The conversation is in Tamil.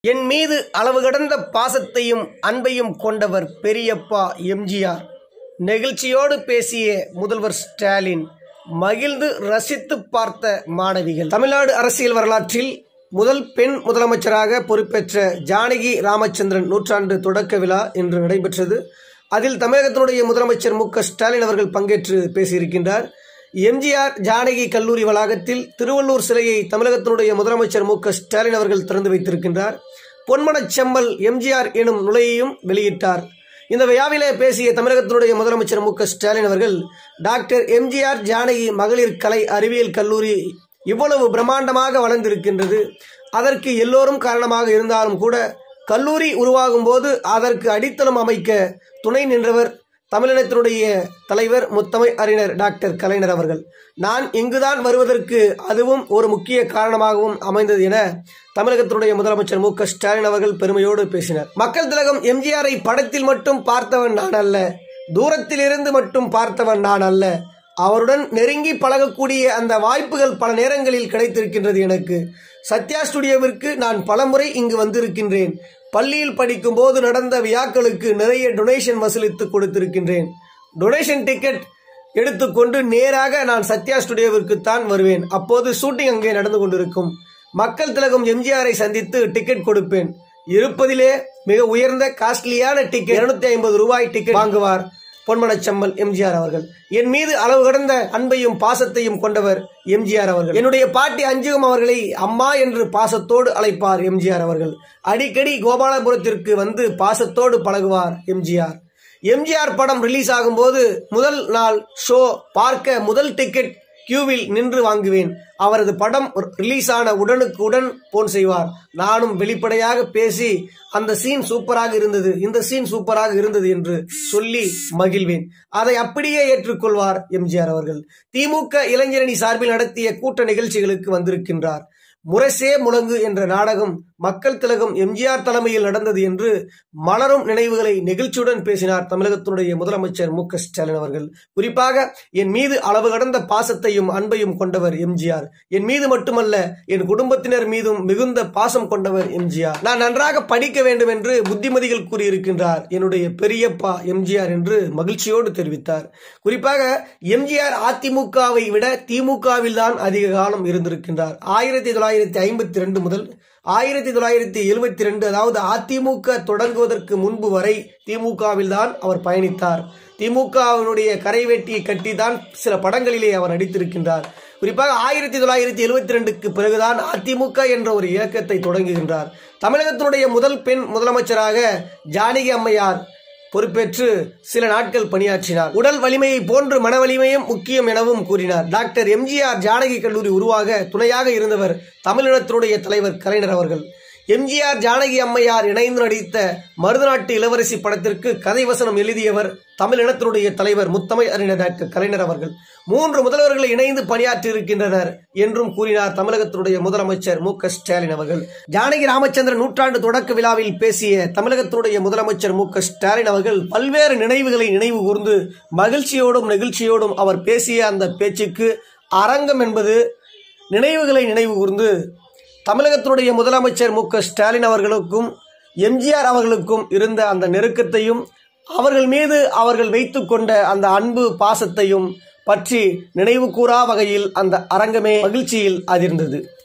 என் மீது அளவு கடந்த பாசத்தையும் அன்பையும் கொண்டவர் பெரியப்பா எம்ஜிஆர் நெகிழ்ச்சியோடு பேசிய முதல்வர் ஸ்டாலின் மகிழ்ந்து ரசித்து பார்த்த மாணவிகள் தமிழ்நாடு அரசியல் வரலாற்றில் முதல் பெண் முதலமைச்சராக பொறுப்பேற்ற ஜானகி ராமச்சந்திரன் நூற்றாண்டு தொடக்க விழா இன்று நடைபெற்றது அதில் தமிழகத்தினுடைய முதலமைச்சர் மு க ஸ்டாலின் அவர்கள் பங்கேற்று பேசியிருக்கின்றார் எம்ஜிஆர் ஜானகி கல்லூரி வளாகத்தில் திருவள்ளூர் சிலையை தமிழகத்தினுடைய முதலமைச்சர் மு க ஸ்டாலின் அவர்கள் திறந்து வைத்திருக்கின்றார் பொன்மனச் செம்மல் எம்ஜிஆர் எனும் நுழையையும் வெளியிட்டார் இந்த விழாவிலே பேசிய தமிழகத்தினுடைய முதலமைச்சர் மு க ஸ்டாலின் அவர்கள் டாக்டர் எம்ஜிஆர் ஜானகி மகளிர் கலை அறிவியல் கல்லூரி இவ்வளவு பிரம்மாண்டமாக வளர்ந்திருக்கின்றது அதற்கு எல்லோரும் காரணமாக இருந்தாலும் கூட கல்லூரி உருவாகும் போது அதற்கு அடித்தளம் அமைக்க துணை நின்றவர் தமிழினத்தினுடைய தலைவர் முத்தமிழ் அறிஞர் டாக்டர் கலைஞர் அவர்கள் நான் இங்குதான் வருவதற்கு அதுவும் ஒரு முக்கிய காரணமாகவும் அமைந்தது என தமிழகத்தினுடைய முதலமைச்சர் மு க ஸ்டாலின் அவர்கள் பெருமையோடு பேசினார் மக்கள் திலகம் எம்ஜிஆரை படத்தில் மட்டும் பார்த்தவன் நான் அல்ல தூரத்தில் இருந்து மட்டும் பார்த்தவன் நான் அல்ல அவருடன் நெருங்கி பழகக்கூடிய அந்த வாய்ப்புகள் பல நேரங்களில் கிடைத்திருக்கின்றது எனக்கு சத்யா ஸ்டுடியோவிற்கு நான் பலமுறை இங்கு வந்திருக்கின்றேன் பள்ளியில் படிக்கும் போது நடந்த விழாக்களுக்கு நிறைய டொனேஷன் வசூலித்து கொடுத்திருக்கின்றேன் டொனேஷன் டிக்கெட் எடுத்துக்கொண்டு நேராக நான் சத்யா ஸ்டுடியோவிற்கு தான் வருவேன் அப்போது ஷூட்டிங் அங்கே நடந்து கொண்டிருக்கும் மக்கள் திலகம் எம்ஜிஆரை சந்தித்து டிக்கெட் கொடுப்பேன் இருப்பதிலே மிக உயர்ந்த காஸ்ட்லியான டிக்கெட் இருநூத்தி ஐம்பது ரூபாய் டிக்கெட் வாங்குவார் பொன்மனச்செம்மல் எம்ஜிஆர் அவர்கள் என் மீது அளவு கடந்த அன்பையும் பாசத்தையும் கொண்டவர் எம்ஜிஆர் அவர்கள் என்னுடைய பாட்டி அஞ்சுகம் அவர்களை அம்மா என்று பாசத்தோடு அழைப்பார் எம்ஜிஆர் அவர்கள் அடிக்கடி கோபாலபுரத்திற்கு வந்து பாசத்தோடு பழகுவார் எம்ஜிஆர் எம்ஜிஆர் படம் ரிலீஸ் ஆகும்போது முதல் நாள் ஷோ பார்க்க முதல் டிக்கெட் கியூவில் நின்று வாங்குவேன் அவரது படம் ரிலீஸ் ஆன உடனுக்கு உடன் போன் செய்வார் நானும் வெளிப்படையாக பேசி அந்த சீன் சூப்பராக இருந்தது இந்த சீன் சூப்பராக இருந்தது என்று சொல்லி மகிழ்வேன் அதை அப்படியே ஏற்றுக்கொள்வார் எம்ஜிஆர் அவர்கள் திமுக இளைஞரணி சார்பில் நடத்திய கூட்ட நிகழ்ச்சிகளுக்கு வந்திருக்கின்றார் முரசே முழங்கு என்ற நாடகம் மக்கள் திலகம் எம்ஜிஆர் தலைமையில் நடந்தது என்று மலரும் நினைவுகளை நெகிழ்ச்சியுடன் பேசினார் தமிழகத்தினுடைய முதலமைச்சர் மு க ஸ்டாலின் அவர்கள் குறிப்பாக என் மீது அளவு கடந்த பாசத்தையும் அன்பையும் கொண்டவர் எம்ஜிஆர் என் மீது மட்டுமல்ல என் குடும்பத்தினர் மீதும் மிகுந்த பாசம் கொண்டவர் எம்ஜிஆர் நான் நன்றாக படிக்க வேண்டும் என்று புத்திமதிகள் கூறியிருக்கின்றார் என்னுடைய பெரியப்பா எம்ஜிஆர் என்று மகிழ்ச்சியோடு தெரிவித்தார் குறிப்பாக எம்ஜிஆர் அதிமுகவை விட திமுகவில் தான் அதிக காலம் இருந்திருக்கின்றார் ஆயிரத்தி தொள்ளாயிரத்தி ஐம்பத்தி ரெண்டு முதல் ஆயிரத்தி தொள்ளாயிரத்தி எழுபத்தி ரெண்டு அதாவது அதிமுக தொடங்குவதற்கு முன்பு வரை திமுகவில் தான் அவர் பயணித்தார் திமுகவினுடைய கரைவேட்டியை கட்டி தான் சில படங்களிலே அவர் நடித்திருக்கின்றார் குறிப்பாக ஆயிரத்தி தொள்ளாயிரத்தி எழுபத்தி ரெண்டுக்கு பிறகுதான் அதிமுக என்ற ஒரு இயக்கத்தை தொடங்குகின்றார் தமிழகத்தினுடைய முதல் பெண் முதலமைச்சராக ஜானகி அம்மையார் பொறுப்பேற்று சில நாட்கள் பணியாற்றினார் உடல் வலிமையை போன்று மன வலிமையும் முக்கியம் எனவும் கூறினார் டாக்டர் எம்ஜிஆர் ஜானகி கல்லூரி உருவாக துணையாக இருந்தவர் தமிழினத்தினுடைய தலைவர் கலைஞர் அவர்கள் எம்ஜிஆர் ஜானகி அம்மையார் இணைந்து நடித்த மருதநாட்டு இளவரசி படத்திற்கு கதை வசனம் எழுதியவர் தமிழினத்தினுடைய தலைவர் முத்தமிழ் அறிஞர் டாக்டர் கலைஞர் அவர்கள் மூன்று முதல்வர்களை இணைந்து பணியாற்றி இருக்கின்றனர் என்றும் கூறினார் தமிழகத்தினுடைய முதலமைச்சர் மு க ஸ்டாலின் அவர்கள் ஜானகி ராமச்சந்திரன் நூற்றாண்டு தொடக்க விழாவில் பேசிய தமிழகத்தினுடைய முதலமைச்சர் மு க ஸ்டாலின் அவர்கள் பல்வேறு நினைவுகளை நினைவு கூர்ந்து மகிழ்ச்சியோடும் நெகிழ்ச்சியோடும் அவர் பேசிய அந்த பேச்சுக்கு அரங்கம் என்பது நினைவுகளை நினைவு கூர்ந்து தமிழகத்தினுடைய முதலமைச்சர் மு க ஸ்டாலின் அவர்களுக்கும் எம்ஜிஆர் அவர்களுக்கும் இருந்த அந்த நெருக்கத்தையும் அவர்கள் மீது அவர்கள் வைத்துக்கொண்ட அந்த அன்பு பாசத்தையும் பற்றி நினைவு கூறா வகையில் அந்த அரங்கமே மகிழ்ச்சியில் அதிர்ந்தது